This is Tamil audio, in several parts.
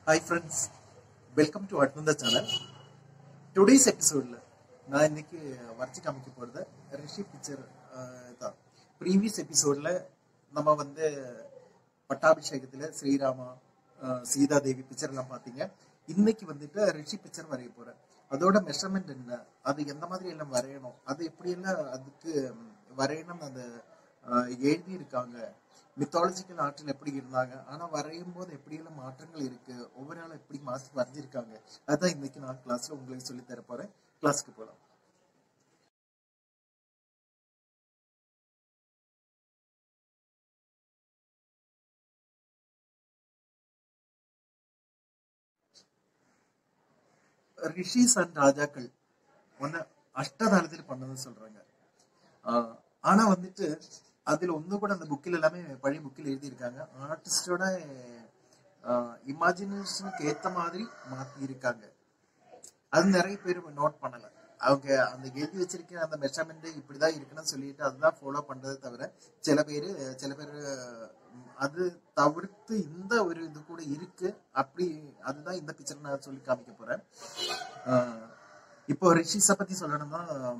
ஹாய் ஃப்ரெண்ட்ஸ் வெல்கம் டு அட்னந்த சேனல் டுடேஸ் எபிசோடில் நான் இன்னைக்கு வரைச்சி காமிக்க போகிறது ரிஷி பிக்சர் தான் ப்ரீவியஸ் எபிசோடில் நம்ம வந்து பட்டாபிஷேகத்தில் ஸ்ரீராமா அஹ், சீதாதேவி பிக்சர் எல்லாம் பார்த்தீங்க இன்னைக்கு வந்துட்டு ரிஷி பிக்சர் வரைய போகிறேன் அதோட மெஷர்மெண்ட் என்ன அது எந்த மாதிரி எல்லாம் வரையணும் அது எப்படியெல்லாம் அதுக்கு ம், வரையணும் அந்த எழுதி இருக்காங்க மித்தாலஜிக்கல் ஆர்டில் எப்படி இருந்தாங்க ஆனா வரையும் போது எப்படியெல்லாம் மாற்றங்கள் இருக்கு ஒவ்வொரு நாளும் எப்படி மாற்றி வரைஞ்சிருக்காங்க அதான் இன்னைக்கு நான் கிளாஸ்ல உங்களுக்கு சொல்லி தர போறேன் கிளாஸ்க்கு போகலாம் ரிஷிஸ் அண்ட் ராஜாக்கள் ஒன்னு அஷ்டதாளத்தில் பண்ணதுன்னு சொல்றாங்க ஆஹ் ஆனா வந்துட்டு அதுல ஒண்ணு கூட அந்த புக்கில் எல்லாமே பழைய புக்கில் எழுதியிருக்காங்க ஆர்டிஸ்டோட இமேஜினேஷனுக்கு ஏத்த மாதிரி மாத்தி இருக்காங்க அது நிறைய பேர் நோட் பண்ணல அவங்க அந்த எழுதி வச்சிருக்கிற அந்த மெஷர்மெண்ட் இப்படிதான் இருக்குன்னு சொல்லிட்டு அதுதான் ஃபாலோ பண்றதை தவிர சில பேர் சில பேர் அது தவிர்த்து இந்த ஒரு இது கூட இருக்கு அப்படி அதுதான் இந்த பிக்சர் நான் சொல்லி காமிக்க போறேன் ஆஹ் இப்போ ரிஷிஸை பத்தி சொல்லணும்னா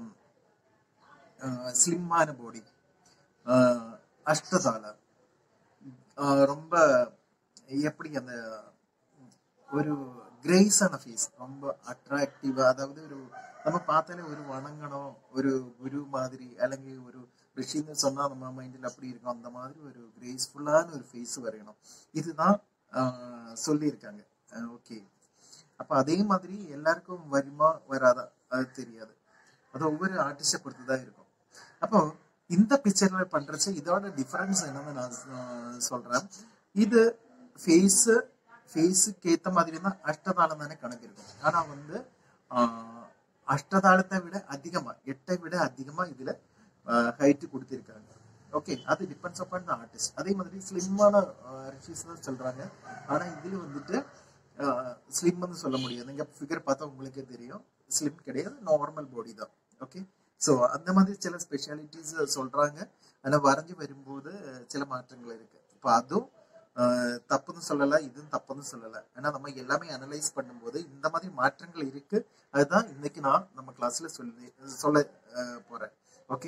ஸ்லிம்மான பாடி அஷ்டதால ஆஹ் ரொம்ப எப்படி அந்த ஒரு கிரேஸான ஃபேஸ் ரொம்ப அட்ராக்டிவா அதாவது ஒரு நம்ம பார்த்தாலே ஒரு வணங்கணும் ஒரு குரு மாதிரி അല്ലെങ്കിൽ ஒரு ரிஷின்னு சொன்னா நம்ம மைண்டில் அப்படி இருக்கும் அந்த மாதிரி ஒரு கிரேஸ்ஃபுல்லான ஒரு ஃபேஸ் வரையணும் இதுதான் ஆஹ் சொல்லியிருக்காங்க ஓகே அப்ப அதே மாதிரி எல்லாருக்கும் வருமா வராதா அது தெரியாது அது ஒவ்வொரு ஆர்டிஸ்டை பொறுத்து தான் இருக்கும் அப்போ இந்த பிக்சர்ல பண்றச்சு இதோட டிஃபரன்ஸ் என்னன்னு நான் சொ- சொல்றேன் இது ஃபேஸ் ஃபேஸுக்கு ஏத்த மாதிரி தான் அஷ்டதாளம் தானே கணக்கு இருக்கும் ஆனா வந்து ஆஹ், அஷ்டதாளத்தை விட அதிகமா எட்டை விட அதிகமா இதுல ஹைட் கொடுத்திருக்காங்க ஓகே அது டிபெண்ட்ஸ் அப்பான் த ஆர்டிஸ்ட் அதே மாதிரி ஸ்லிம்மான ரிஷிஸ் தான் சொல்றாங்க ஆனா இதுல வந்துட்டு ஸ்லிம்னு சொல்ல முடியாது நீங்க ஃபிகர் பார்த்தா உங்களுக்கே தெரியும் ஸ்லிம் கிடையாது நார்மல் பாடி தான் ஓகே ஸோ அந்த மாதிரி சில ஸ்பெஷாலிட்டிஸ் சொல்றாங்க ஆனா வரைஞ்சு வரும்போது சில மாற்றங்கள் இருக்கு இப்போ அதுவும் ஆஹ், தப்புன்னு சொல்லல இதுவும் தப்புன்னு சொல்லல ஏன்னா நம்ம எல்லாமே அனலைஸ் பண்ணும்போது இந்த மாதிரி மாற்றங்கள் இருக்கு அதுதான் இன்னைக்கு நான் நம்ம கிளாஸ்ல சொல்லி சொல்ல ஆஹ், போறேன் ஓகே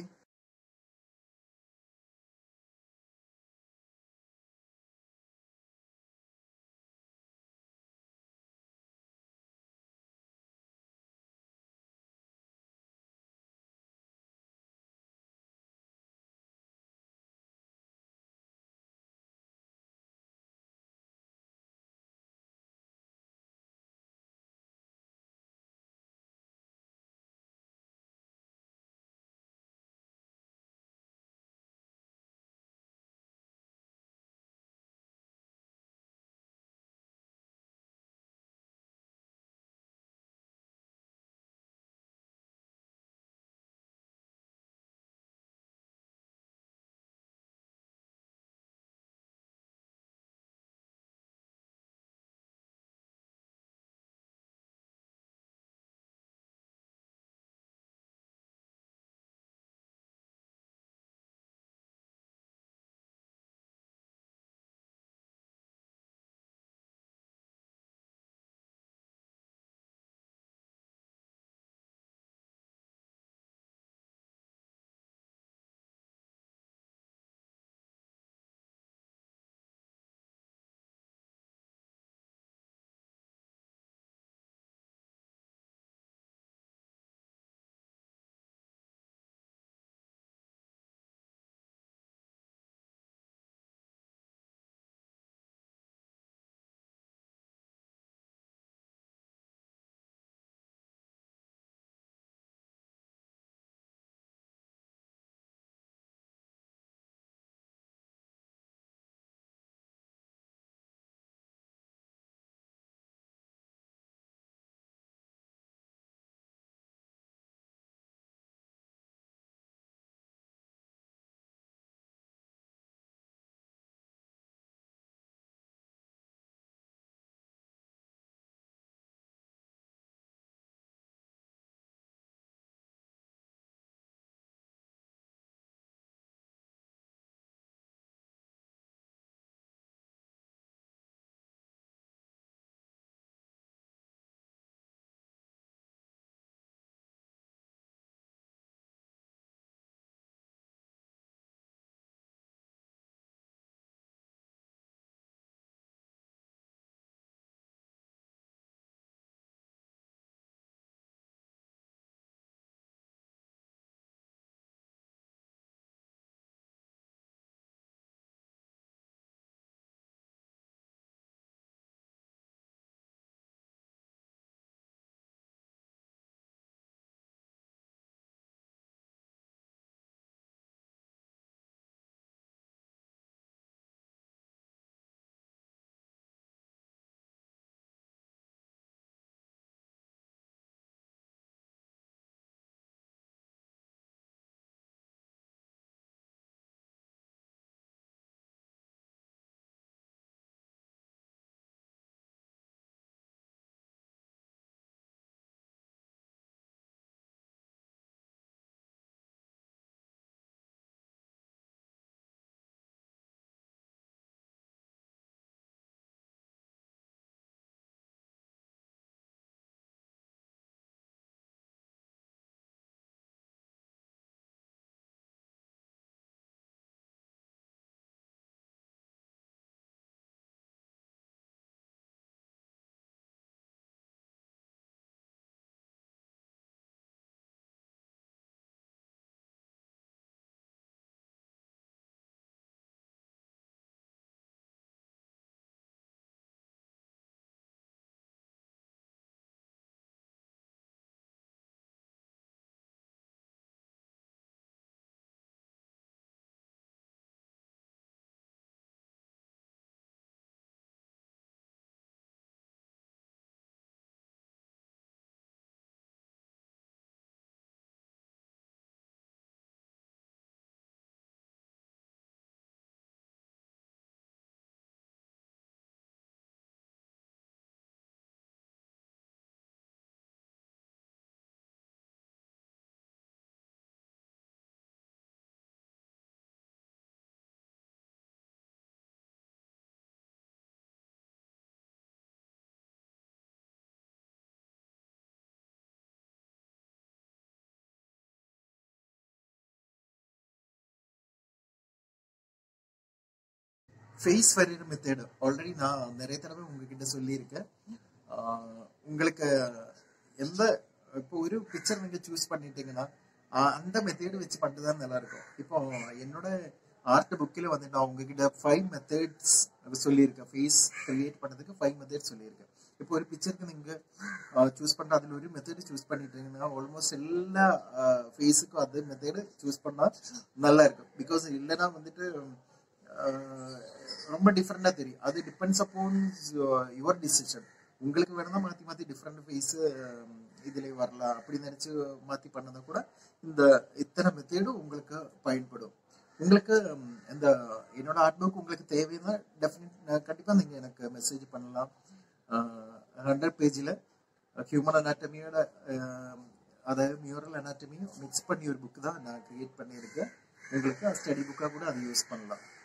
ஃபேஸ் வரைகிற மெத்தேடு ஆல்ரெடி நான் நிறைய தடவை உங்ககிட்ட சொல்லியிருக்கேன் ஆஹ் உங்களுக்கு எந்த இப்போ ஒரு பிக்சர் நீங்க சூஸ் பண்ணிட்டீங்கன்னா ஆஹ் அந்த மெத்தேடு வச்சு பண்ணிட்டு நல்லா இருக்கும் இப்போ என்னோட ஆர்ட் புக்கில் வந்து நான் உங்ககிட்ட ஃபைவ் மெத்தட்ஸ் சொல்லியிருக்கேன் ஃபேஸ் கிரியேட் பண்ணதுக்கு ஃபைவ் மெத்தட்ஸ் சொல்லியிருக்கேன் இப்போ ஒரு பிக்சருக்கு நீங்க சூஸ் பண்ற அதுல ஒரு மெத்தட் சூஸ் பண்ணிட்டீங்கன்னா ஆல்மோஸ்ட் எல்லா ஃபேஸுக்கும் அது மெத்தடு சூஸ் பண்ணா நல்லா இருக்கும் பிகாஸ் இல்லைன்னா வந்துட்டு ஆஹ் ரொம்ப டிஃப்ரெண்டா தெரியும் அது டிபெண்ட்ஸ் அப்பான் யுவர் டிசிஷன் உங்களுக்கு வேணும்னா மாத்தி மாத்தி டிஃப்ரெண்ட் ஃபேஸ் இதுல வரலாம் அப்படி நினைச்சு மாத்தி பண்ணதை கூட இந்த இத்தனை மெத்தேடு உங்களுக்கு பயன்படும் உங்களுக்கு ம், இந்த என்னோட ஆர்ட் புக் உங்களுக்கு தேவைன்னா டெஃபினட் கண்டிப்பா நீங்க எனக்கு மெசேஜ் பண்ணலாம் ஹண்ட்ரட் பேஜில் ஹியூமன் அனாட்டமியோட அதாவது மியூரல் அனாட்டமியும் மிக்ஸ் பண்ணி ஒரு புக் தான் நான் கிரியேட் பண்ணியிருக்கேன் உங்களுக்கு ஸ்டடி புக்காக கூட அதை யூஸ் பண்ணலாம்